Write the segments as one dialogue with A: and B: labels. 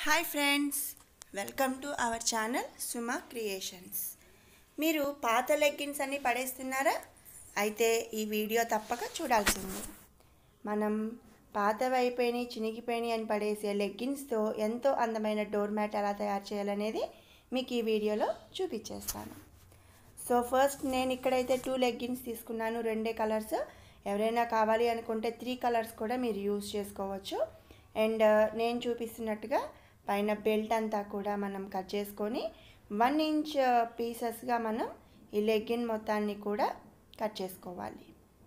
A: hi friends welcome to our channel Suma creations మీరు పాత leggings అన్ని పడేస్తున్నారా అయితే ఈ వీడియో తప్పక చూడాల్సింది మనం పాతవి అయిపోయినాయి చినిగిపోయినాయి అని పడేసే లెగ్గిన్స్తో ఎంతో అందమైన డోర్ మ్యాట్ ఎలా తయారు చేయాలనేది మీకు ఈ వీడియోలో చూపించేస్తాను సో ఫస్ట్ నేను ఇక్కడైతే టూ లెగ్గిన్స్ తీసుకున్నాను రెండే కలర్స్ ఎవరైనా కావాలి అనుకుంటే త్రీ కలర్స్ కూడా మీరు యూజ్ చేసుకోవచ్చు అండ్ నేను చూపిస్తున్నట్టుగా పైన బెల్ట్ అంతా కూడా మనం కట్ చేసుకొని వన్ ఇంచ్ పీసెస్గా మనం ఈ లెగ్గిన్ మొత్తాన్ని కూడా కట్ చేసుకోవాలి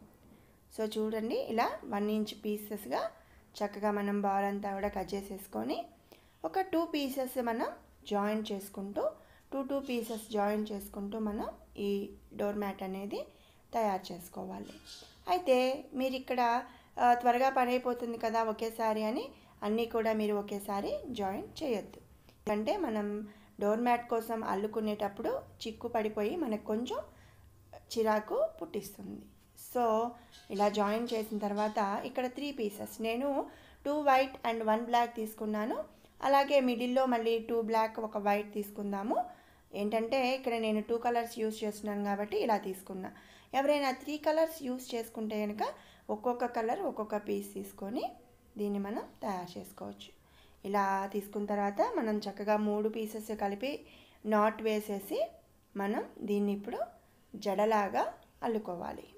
A: సో చూడండి ఇలా వన్ ఇంచ్ పీసెస్గా చక్కగా మనం బాల్ అంతా కూడా కట్ చేసేసుకొని ఒక టూ పీసెస్ మనం జాయిన్ చేసుకుంటూ టూ టూ పీసెస్ జాయిన్ చేసుకుంటూ మనం ఈ డోర్ మ్యాట్ అనేది తయారు చేసుకోవాలి అయితే మీరు ఇక్కడ ఆ, త్వరగా పని అయిపోతుంది కదా ఒకేసారి అని అన్నీ కూడా మీరు ఒకేసారి జాయిన్ చేయొద్దు అంటే మనం డోర్ మ్యాట్ కోసం అల్లుకునేటప్పుడు చిక్కు పడిపోయి మనకు కొంచెం చిరాకు పుట్టిస్తుంది సో ఇలా జాయిన్ చేసిన తర్వాత ఇక్కడ త్రీ పీసెస్ నేను two white and one black తీసుకున్నాను అలాగే మిడిల్లో మళ్ళీ టూ బ్లాక్ ఒక వైట్ తీసుకుందాము ఏంటంటే ఇక్కడ నేను టూ కలర్స్ యూస్ చేస్తున్నాను కాబట్టి ఇలా తీసుకున్నా ఎవరైనా త్రీ కలర్స్ యూస్ చేసుకుంటే కనుక ఒక్కొక్క కలర్ ఒక్కొక్క పీస్ తీసుకొని దీన్ని మనం తయారు చేసుకోవచ్చు ఇలా తీసుకున్న తర్వాత మనం చక్కగా మూడు పీసెస్ కలిపి నాట్ వేసేసి మనం దీన్ని ఇప్పుడు జడలాగా అల్లుకోవాలి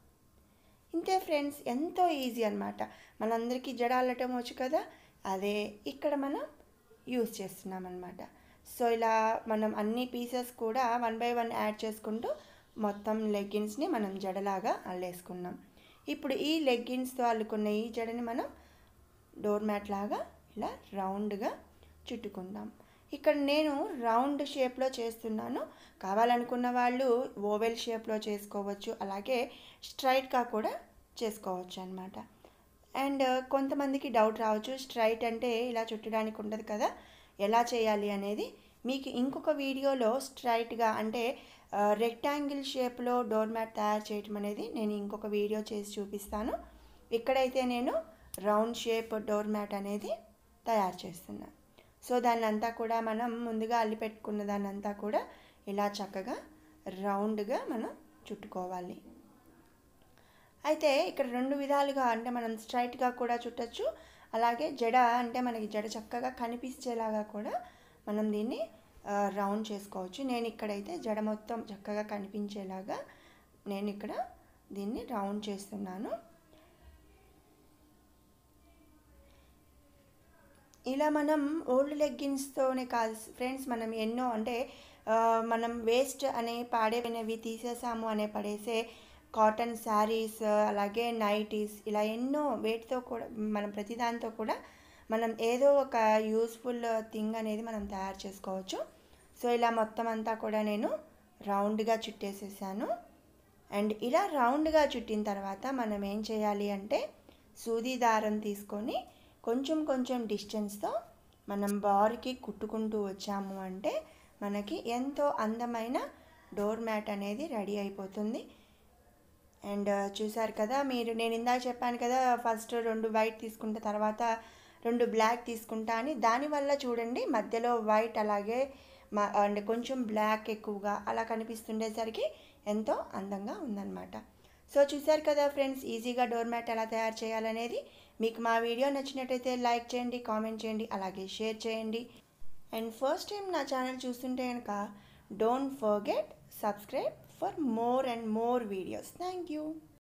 A: ఇంతే ఫ్రెండ్స్ ఎంతో ఈజీ అనమాట మనందరికీ జడ అల్లటం వచ్చు కదా అదే ఇక్కడ మనం యూస్ చేస్తున్నాం అనమాట సో ఇలా మనం అన్ని పీసెస్ కూడా వన్ బై వన్ యాడ్ చేసుకుంటూ మొత్తం లెగ్గిన్స్ని మనం జడలాగా అల్లేసుకున్నాం ఇప్పుడు ఈ లెగ్గిన్స్తో అల్లుకున్న ఈ జడని మనం డోర్ మ్యాట్ లాగా ఇలా రౌండ్గా చుట్టుకుందాం ఇక్కడ నేను రౌండ్ షేప్లో చేస్తున్నాను కావాలనుకున్న వాళ్ళు ఓవెల్ షేప్లో చేసుకోవచ్చు అలాగే స్ట్రైట్గా కూడా చేసుకోవచ్చు అనమాట అండ్ కొంతమందికి డౌట్ రావచ్చు స్ట్రైట్ అంటే ఇలా చుట్టడానికి ఉండదు కదా ఎలా చేయాలి అనేది మీకు ఇంకొక వీడియోలో స్ట్రైట్గా అంటే రెక్టాంగిల్ షేప్లో డోర్ మ్యాట్ తయారు చేయటం అనేది నేను ఇంకొక వీడియో చేసి చూపిస్తాను ఇక్కడైతే నేను రౌండ్ షేప్ డోర్ మ్యాట్ అనేది తయారు చేస్తున్నాను సో దాన్ని అంతా కూడా మనం ముందుగా అల్లి పెట్టుకున్న దాన్ని అంతా కూడా ఇలా చక్కగా రౌండ్గా మనం చుట్టుకోవాలి అయితే ఇక్కడ రెండు విధాలుగా అంటే మనం స్ట్రైట్గా కూడా చుట్టచ్చు అలాగే జడ అంటే మనకి జడ చక్కగా కనిపించేలాగా కూడా మనం దీన్ని ఆ, రౌండ్ చేసుకోవచ్చు నేను ఇక్కడైతే జడ మొత్తం చక్కగా కనిపించేలాగా నేను ఇక్కడ దీన్ని రౌండ్ చేస్తున్నాను ఇలా మనం ఓల్డ్ లెగ్గిన్స్తోనే కాదు ఫ్రెండ్స్ మనం ఎన్నో అంటే ఆ, మనం వేస్ట్ అనే పాడైపోయినవి తీసేసాము అనే పడేసే కాటన్ శారీస్ అలాగే నైటీస్ ఇలా ఎన్నో వేటితో కూడా మనం ప్రతిదాంతో కూడా మనం ఏదో ఒక యూస్ఫుల్ థింగ్ అనేది మనం తయారు చేసుకోవచ్చు సో ఇలా మొత్తం అంతా కూడా నేను రౌండ్గా చుట్టేసేసాను అండ్ ఇలా రౌండ్గా చుట్టిన తర్వాత మనం ఏం చేయాలి అంటే సూది దారం తీసుకొని కొంచెం కొంచెం డిస్టెన్స్తో మనం బార్కి కుట్టుకుంటూ వచ్చాము అంటే మనకి ఎంతో అందమైన డోర్ మ్యాట్ అనేది రెడీ అయిపోతుంది అండ్ చూసారు కదా మీరు నేను ఇందాక చెప్పాను కదా ఫస్ట్ రెండు వైట్ తీసుకుంటే తర్వాత రెండు బ్లాక్ తీసుకుంటా అని దానివల్ల చూడండి మధ్యలో వైట్ అలాగే మ- అండ్ కొంచెం బ్లాక్ ఎక్కువగా అలా కనిపిస్తుండేసరికి ఎంతో అందంగా ఉందన్నమాట సో చూసారు కదా ఫ్రెండ్స్ ఈజీగా డోర్ మ్యాట్ ఎలా తయారు చేయాలనేది మీకు మా వీడియో నచ్చినట్టయితే లైక్ చేయండి కామెంట్ చేయండి అలాగే షేర్ చేయండి అండ్ ఫస్ట్ టైం నా ఛానల్ చూస్తుంటే కనుక don't forget subscribe for more and more videos thank you